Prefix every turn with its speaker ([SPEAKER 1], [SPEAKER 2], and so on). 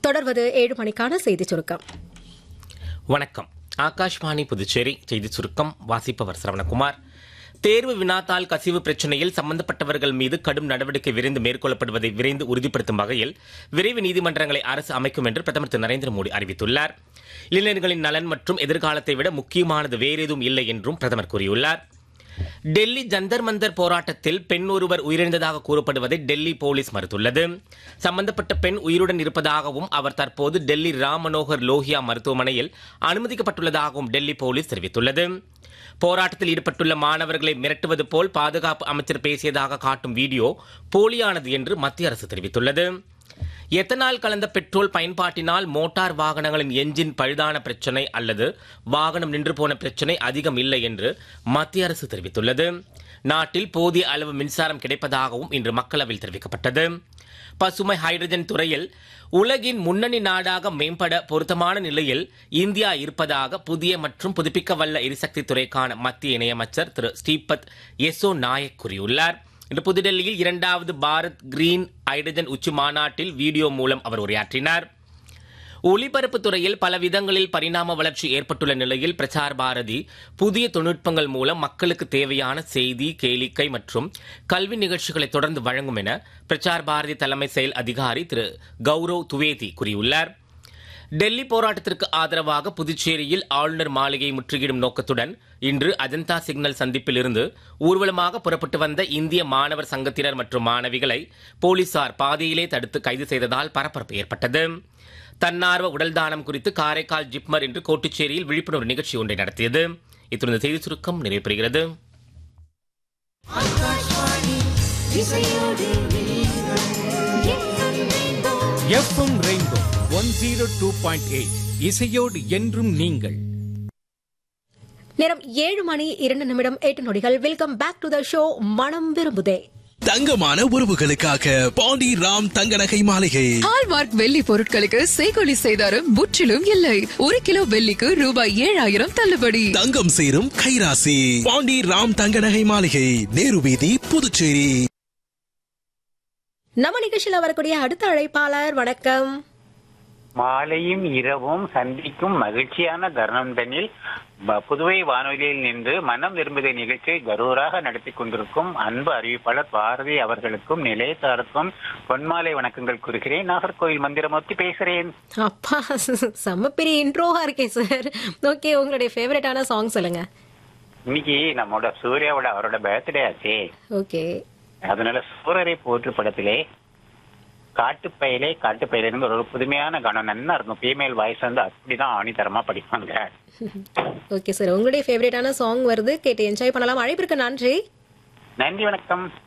[SPEAKER 1] தொடர்வது ஏழு மணிக்கான செய்திச் சுருக்கம்
[SPEAKER 2] வணக்கம் ஆகாஷ்வாணி புதுச்சேரி செய்தி சுருக்கம் வாசிப்பவர் சரவணகுமார் தேர்வு வினாத்தாள் கசிவு பிரச்சினையில் சம்பந்தப்பட்டவர்கள் மீது கடும் நடவடிக்கை விரைந்து மேற்கொள்ளப்படுவதை விரைந்து உறுதிப்படுத்தும் வகையில் விரைவு நீதிமன்றங்களை அரசு அமைக்கும் என்று பிரதமர் திரு நரேந்திர மோடி அறிவித்துள்ளார் இளைஞர்களின் நலன் மற்றும் எதிர்காலத்தை விட முக்கியமானது வேறேதும் இல்லை என்றும் பிரதமர் கூறியுள்ளார் டெல்லி ஜந்தர் மந்தர் போராட்டத்தில் பெண் ஒருவர் உயிரிழந்ததாக கூறப்படுவதை டெல்லி போலீஸ் மறுத்துள்ளது சம்பந்தப்பட்ட பெண் உயிருடன் இருப்பதாகவும் அவர் தற்போது டெல்லி ராம் மனோகர் லோஹியா மருத்துவமனையில் அனுமதிக்கப்பட்டுள்ளதாகவும் டெல்லி போலீஸ் தெரிவித்துள்ளது போராட்டத்தில் ஈடுபட்டுள்ள மாணவர்களை மிரட்டுவது போல் பாதுகாப்பு அமைச்சர் பேசியதாக காட்டும் வீடியோ போலியானது என்று மத்திய அரசு தெரிவித்துள்ளது எத்தனால் கலந்த பெட்ரோல் பயன்பாட்டினால் மோட்டார் வாகனங்களின் எஞ்சின் பழுதான பிரச்சனை அல்லது வாகனம் நின்று போன பிரச்சனை அதிகம் இல்லை என்று மத்திய அரசு தெரிவித்துள்ளது நாட்டில் போதிய அளவு மின்சாரம் கிடைப்பதாகவும் இன்று மக்களவையில் தெரிவிக்கப்பட்டது பசுமை ஹைட்ரஜன் துறையில் உலகின் முன்னணி நாடாக மேம்பட பொருத்தமான நிலையில் இந்தியா இருப்பதாக புதிய மற்றும் புதுப்பிக்கவல்ல எரிசக்தி துறைக்கான மத்திய இணையமைச்சர் திரு ஸ்ரீபத் யெசோ நாயக் கூறியுள்ளார் இன்று புதுடெல்லியில் இரண்டாவது பாரத் கிரீன் ஹைட்ரஜன் உச்சி மாநாட்டில் வீடியோ மூலம் அவர் உரையாற்றினார் ஒலிபரப்பு துறையில் பல விதங்களில் பரிணாம வளர்ச்சி ஏற்பட்டுள்ள நிலையில் பிரசார் பாரதி புதிய தொழில்நுட்பங்கள் மூலம் மக்களுக்கு தேவையான செய்தி கேளிக்கை மற்றும் கல்வி நிகழ்ச்சிகளை தொடர்ந்து வழங்கும் என பிரசார் பாரதி தலைமை செயல் அதிகாரி திரு கௌரவ் துவேதி கூறியுள்ளார் டெல்லி போராட்டத்திற்கு ஆதரவாக புதுச்சேரியில் ஆளுநர் மாளிகை முற்றுகையிடும் நோக்கத்துடன் இன்று அஜந்தா சிக்னல் சந்திப்பில் இருந்து ஊர்வலமாக புறப்பட்டு வந்த இந்திய மாணவர் சங்கத்தினர் மற்றும் மாணவிகளை போலீசார் பாதையிலே தடுத்து கைது செய்ததால் பரபரப்பு ஏற்பட்டது தன்னார்வ உடல் தானம் குறித்து காரைக்கால் ஜிப்மர் இன்று கோட்டுச்சேரியில் விழிப்புணர்வு நிகழ்ச்சி ஒன்றை நடத்தியது இத்துடன் செய்தி சுருக்கம் நிறைவு பெறுகிறது
[SPEAKER 3] FM rainbow one zero two point eight இசையோடு என்றும் நீங்கள்
[SPEAKER 1] நேரம் ஏழு மணி இரண்டு நிமிடம் எட்டு நொடிகள் welcome back to the show மனம் விரும்புதே
[SPEAKER 4] தங்கமான உறவுகளுக்காக பாண்டி ராம் தங்க நகை மாளிகை
[SPEAKER 5] ஹால்மார்க் வெள்ளி பொருட்களுக்கு செய்கொலி செய்தாரும் முற்றிலும் இல்லை ஒரு கிலோ வெள்ளிக்கு ரூபாய் ஏழாயிரம் தள்ளுபடி
[SPEAKER 4] தங்கம் சேரும் கைராசி பாண்டி ராம் தங்க நகை மாளிகை நேரு வீதி புதுச்சேரி
[SPEAKER 1] நம்ம நிகழ்ச்சியில வரக்கூடிய அடுத்த அழைப்பாளர் வணக்கம்
[SPEAKER 6] மாலையும் இரவும் சந்திக்கும் மகிழ்ச்சியான தருணந்தனில் ப- புதுவை வானொலியில் நின்று மனம் விரும்புகிற நிகழ்ச்சியை கரூராக நடத்தி கொண்டிருக்கும் அன்பு அறிவிப்பாளர் பாரதி அவர்களுக்கும் நிலையத்தாருக்கும் பொன்மாலை வணக்கங்கள் கூறுகிறேன் நாகர்கோவில் மந்திரமூர்த்தி பேசுறேன்
[SPEAKER 1] அப்பா செம்ம பெரிய இன்ட்ரோவா இருக்கே சார் ஓகே உங்களுடைய ஃபேவரட்டான சாங் சொல்லுங்க
[SPEAKER 6] இன்னைக்கு நம்மோட சூர்யாவோட அவரோட பர்த்டே ஆச்சே
[SPEAKER 1] ஓகே
[SPEAKER 6] அதனால சூரரை போற்று படத்திலே காட்டுப்பயலே காட்டுப்பயலே இருந்து ஒரு புதுமையான கானம் நல்லா இருக்கும் ஃபீமேல் வாய்ஸ் வந்து அப்படிதான் ஆணித்தரமா படிப்பாங்க
[SPEAKER 1] ஓகே சார் உங்களுடைய ஃபேவரட்டான சாங் வருது கேட்டு என்ஜாய் பண்ணலாம் அழைப்பிற்கு நன்றி
[SPEAKER 6] நன்றி வணக்கம்